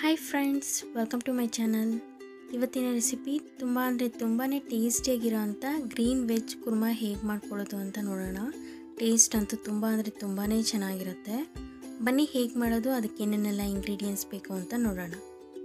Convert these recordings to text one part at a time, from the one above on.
hi friends welcome to my channel ಇವತ್ತಿನ recipe ತುಂಬ ಅಂದರೆ ತುಂಬಾ ಟೇಸ್ಟಿಯಾಗಿರೋ ಅಂಥ ಗ್ರೀನ್ ವೆಜ್ ಕುರ್ಮಾ ಹೇಗೆ ಮಾಡ್ಕೊಳ್ಳೋದು ಅಂತ ನೋಡೋಣ ಟೇಸ್ಟ್ ಅಂತೂ ತುಂಬ ಅಂದರೆ ತುಂಬಾ ಚೆನ್ನಾಗಿರುತ್ತೆ ಬನ್ನಿ ಹೇಗೆ ಮಾಡೋದು ಅದಕ್ಕೆ ಏನೇನೆಲ್ಲ ಇಂಗ್ರೀಡಿಯೆಂಟ್ಸ್ ಬೇಕು ಅಂತ ನೋಡೋಣ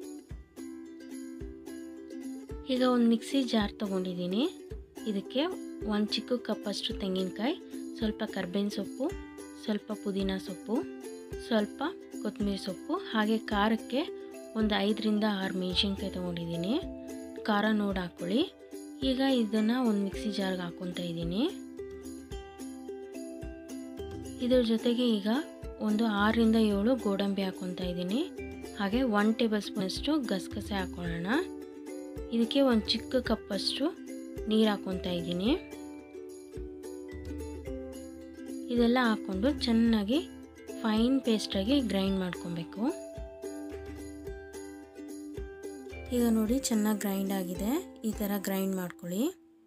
ಈಗ ಒಂದು ಮಿಕ್ಸಿ ಜಾರ್ ತೊಗೊಂಡಿದ್ದೀನಿ ಇದಕ್ಕೆ ಒಂದು ಚಿಕ್ಕ ಕಪ್ಪಷ್ಟು ತೆಂಗಿನಕಾಯಿ ಸ್ವಲ್ಪ ಕರ್ಬೇವಿನ ಸೊಪ್ಪು ಸ್ವಲ್ಪ ಪುದೀನ ಸೊಪ್ಪು ಸ್ವಲ್ಪ ಕೊತ್ತಂಬರಿ ಸೊಪ್ಪು ಹಾಗೆ ಖಾರಕ್ಕೆ ಒಂದು ಐದರಿಂದ ಆರು ಮೆಣಸಿನ್ಕಾಯಿ ತೊಗೊಂಡಿದ್ದೀನಿ ಖಾರ ನೋಡಿ ಹಾಕ್ಕೊಳ್ಳಿ ಈಗ ಇದನ್ನು ಒಂದು ಮಿಕ್ಸಿ ಜಾರ್ಗೆ ಹಾಕ್ಕೊತಾ ಇದ್ದೀನಿ ಇದ್ರ ಜೊತೆಗೆ ಈಗ ಒಂದು ಆರರಿಂದ ಏಳು ಗೋಡಂಬಿ ಹಾಕ್ಕೊತಾ ಇದ್ದೀನಿ ಹಾಗೆ ಒನ್ ಟೇಬಲ್ ಸ್ಪೂನಷ್ಟು ಗಸಗಸೆ ಹಾಕ್ಕೊಳ್ಳೋಣ ಇದಕ್ಕೆ ಒಂದು ಚಿಕ್ಕ ಕಪ್ಪಷ್ಟು ನೀರು ಹಾಕ್ಕೊತಾ ಇದ್ದೀನಿ ಇದೆಲ್ಲ ಹಾಕ್ಕೊಂಡು ಚೆನ್ನಾಗಿ ಫೈನ್ ಪೇಸ್ಟಾಗಿ ಗ್ರೈಂಡ್ ಮಾಡ್ಕೊಬೇಕು ಈಗ ನೋಡಿ ಚೆನ್ನಾಗಿ ಗ್ರೈಂಡ್ ಆಗಿದೆ ಈ ಥರ ಗ್ರೈಂಡ್ ಮಾಡ್ಕೊಳ್ಳಿ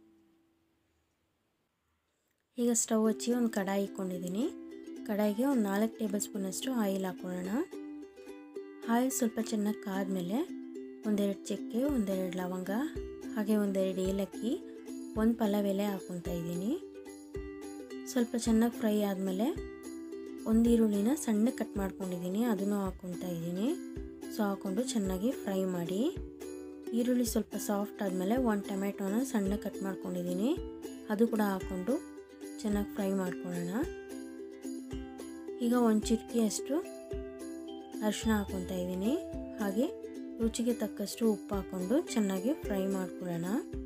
ಈಗ ಸ್ಟವ್ ಹಚ್ಚಿ ಒಂದು ಕಡಾಯಿ ಇಟ್ಕೊಂಡಿದ್ದೀನಿ ಕಡಾಯಿಗೆ ಒಂದು ನಾಲ್ಕು ಟೇಬಲ್ ಸ್ಪೂನಷ್ಟು ಆಯಿಲ್ ಹಾಕ್ಕೊಳ್ಳೋಣ ಆಯಿಲ್ ಸ್ವಲ್ಪ ಚೆನ್ನಾಗಿ ಕಾದ್ಮೇಲೆ ಒಂದೆರಡು ಚಕ್ಕೆ ಒಂದೆರಡು ಲವಂಗ ಹಾಗೆ ಒಂದೆರಡು ಏಲಕ್ಕಿ ಒಂದು ಪಲಾವ್ ಎಲೆ ಹಾಕ್ಕೊತಾ ಇದ್ದೀನಿ ಸ್ವಲ್ಪ ಚೆನ್ನಾಗಿ ಫ್ರೈ ಆದಮೇಲೆ ಒಂದು ಈರುಳ್ಳಿನ ಸಣ್ಣ ಕಟ್ ಮಾಡ್ಕೊಂಡಿದ್ದೀನಿ ಅದನ್ನು ಹಾಕ್ಕೊತಾ ಇದ್ದೀನಿ ಸೊ ಹಾಕ್ಕೊಂಡು ಚೆನ್ನಾಗಿ ಫ್ರೈ ಮಾಡಿ ಈರುಳ್ಳಿ ಸ್ವಲ್ಪ ಸಾಫ್ಟ್ ಆದಮೇಲೆ ಒಂದು ಟೊಮೆಟೊನ ಸಣ್ಣ ಕಟ್ ಮಾಡ್ಕೊಂಡಿದ್ದೀನಿ ಅದು ಕೂಡ ಹಾಕ್ಕೊಂಡು ಚೆನ್ನಾಗಿ ಫ್ರೈ ಮಾಡ್ಕೊಳ್ಳೋಣ ಈಗ ಒಂದು ಚಿಟಕಿಯಷ್ಟು ಅರಿಶಿನ ಹಾಕ್ಕೊತಾ ಇದ್ದೀನಿ ಹಾಗೆ ರುಚಿಗೆ ತಕ್ಕಷ್ಟು ಉಪ್ಪು ಹಾಕ್ಕೊಂಡು ಚೆನ್ನಾಗಿ ಫ್ರೈ ಮಾಡ್ಕೊಳ್ಳೋಣ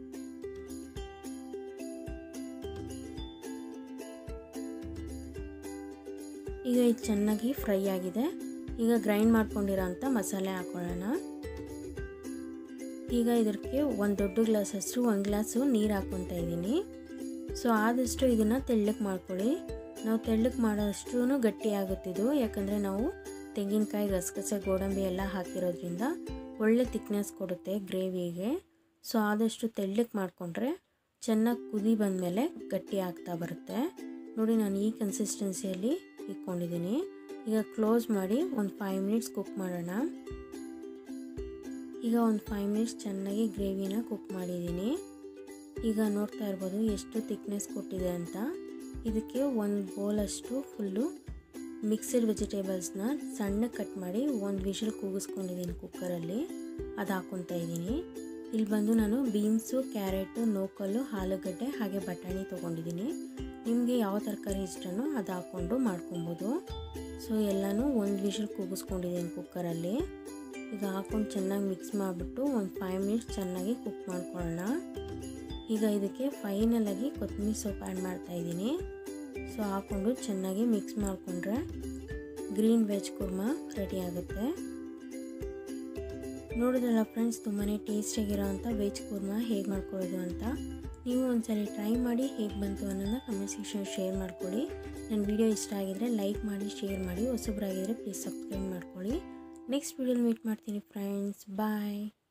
ಈಗ ಇದು ಚೆನ್ನಾಗಿ ಫ್ರೈ ಆಗಿದೆ ಈಗ ಗ್ರೈಂಡ್ ಮಾಡ್ಕೊಂಡಿರೋ ಅಂಥ ಮಸಾಲೆ ಹಾಕೊಳ್ಳೋಣ ಈಗ ಇದಕ್ಕೆ ಒಂದು ದೊಡ್ಡ ಗ್ಲಾಸಷ್ಟು ಒಂದು ಗ್ಲಾಸು ನೀರು ಹಾಕ್ಕೊತಾ ಇದ್ದೀನಿ ಸೊ ಆದಷ್ಟು ಇದನ್ನು ತೆಳ್ಳಗೆ ಮಾಡ್ಕೊಳ್ಳಿ ನಾವು ತೆಳ್ಳಗೆ ಮಾಡೋಷ್ಟು ಗಟ್ಟಿ ಆಗುತ್ತಿದ್ದು ಯಾಕಂದರೆ ನಾವು ತೆಂಗಿನಕಾಯಿ ಗಸಗಸೆ ಗೋಡಂಬಿ ಎಲ್ಲ ಹಾಕಿರೋದ್ರಿಂದ ಒಳ್ಳೆ ತಿಕ್ನೆಸ್ ಕೊಡುತ್ತೆ ಗ್ರೇವಿಗೆ ಸೊ ಆದಷ್ಟು ತೆಳ್ಳಗೆ ಮಾಡಿಕೊಂಡ್ರೆ ಚೆನ್ನಾಗಿ ಕುದಿ ಬಂದಮೇಲೆ ಗಟ್ಟಿ ಆಗ್ತಾ ಬರುತ್ತೆ ನೋಡಿ ನಾನು ಈ ಕನ್ಸಿಸ್ಟೆನ್ಸಿಯಲ್ಲಿ ಇಟ್ಕೊಂಡಿದ್ದೀನಿ ಈಗ ಕ್ಲೋಸ್ ಮಾಡಿ ಒಂದು ಫೈವ್ ಮಿನಿಟ್ಸ್ ಕುಕ್ ಮಾಡೋಣ ಈಗ ಒಂದು ಫೈವ್ ಮಿನಿಟ್ಸ್ ಚೆನ್ನಾಗಿ ಗ್ರೇವಿನ ಕುಕ್ ಮಾಡಿದ್ದೀನಿ ಈಗ ನೋಡ್ತಾ ಇರ್ಬೋದು ಎಷ್ಟು ತಿಕ್ನೆಸ್ ಕೊಟ್ಟಿದೆ ಅಂತ ಇದಕ್ಕೆ ಒಂದು ಬೌಲಷ್ಟು ಫುಲ್ಲು ಮಿಕ್ಸಡ್ ವೆಜಿಟೇಬಲ್ಸ್ನ ಸಣ್ಣ ಕಟ್ ಮಾಡಿ ಒಂದು ವಿಷಲ್ ಕೂಗಿಸ್ಕೊಂಡಿದ್ದೀನಿ ಕುಕ್ಕರಲ್ಲಿ ಅದು ಹಾಕ್ಕೊತಾ ಇದ್ದೀನಿ ಇಲ್ಲಿ ಬಂದು ನಾನು ಬೀನ್ಸು ಕ್ಯಾರೆಟು ನೋಕಲ್ಲು ಆಲೂಗಡ್ಡೆ ಹಾಗೆ ಬಟಾಣಿ ತೊಗೊಂಡಿದ್ದೀನಿ ನಿಮಗೆ ಯಾವ ತರಕಾರಿ ಇಷ್ಟನೋ ಅದು ಹಾಕ್ಕೊಂಡು ಮಾಡ್ಕೊಬೋದು ಸೊ ಎಲ್ಲನೂ ಒಂದು ವಿಷಲ್ ಕೂಗಿಸ್ಕೊಂಡಿದ್ದೀನಿ ಕುಕ್ಕರಲ್ಲಿ ಈಗ ಹಾಕ್ಕೊಂಡು ಚೆನ್ನಾಗಿ ಮಿಕ್ಸ್ ಮಾಡಿಬಿಟ್ಟು ಒಂದು ಫೈವ್ ಮಿನಿಟ್ಸ್ ಚೆನ್ನಾಗಿ ಕುಕ್ ಮಾಡ್ಕೊಳ್ಳೋಣ ಈಗ ಇದಕ್ಕೆ ಫೈನಲಾಗಿ ಕೊತ್ತಂಬರಿ ಸೊಪ್ಪು ಆ್ಯಡ್ ಮಾಡ್ತಾಯಿದ್ದೀನಿ ಸೊ ಹಾಕ್ಕೊಂಡು ಚೆನ್ನಾಗಿ ಮಿಕ್ಸ್ ಮಾಡಿಕೊಂಡ್ರೆ ಗ್ರೀನ್ ವೆಜ್ ಕುರ್ಮಾ ರೆಡಿ ಆಗುತ್ತೆ ನೋಡಿದ್ರಲ್ಲ ಫ್ರೆಂಡ್ಸ್ ತುಂಬಾ ಟೇಸ್ಟಿಯಾಗಿರೋ ಅಂಥ ವೆಜ್ ಕುರ್ಮಾ ಹೇಗೆ ಮಾಡ್ಕೊಳ್ಳೋದು ಅಂತ ನೀವು ಒಂದ್ಸರಿ ಟ್ರೈ ಮಾಡಿ ಹೇಗೆ ಬಂತು ಅನ್ನೋದನ್ನ ಕಮೆಂಟ್ ಸೆಕ್ಷನ್ ಶೇರ್ ಮಾಡ್ಕೊಳ್ಳಿ ನನ್ನ ವಿಡಿಯೋ ಇಷ್ಟ ಆಗಿದರೆ ಲೈಕ್ ಮಾಡಿ ಶೇರ್ ಮಾಡಿ ಹೊಸಬ್ರಾಗಿದ್ದರೆ ಪ್ಲೀಸ್ ಸಬ್ಸ್ಕ್ರೈಬ್ ಮಾಡ್ಕೊಳ್ಳಿ ನೆಕ್ಸ್ಟ್ ವಿಡಿಯೋಲಿ ಮೀಟ್ ಮಾಡ್ತೀನಿ ಫ್ರೆಂಡ್ಸ್ ಬಾಯ್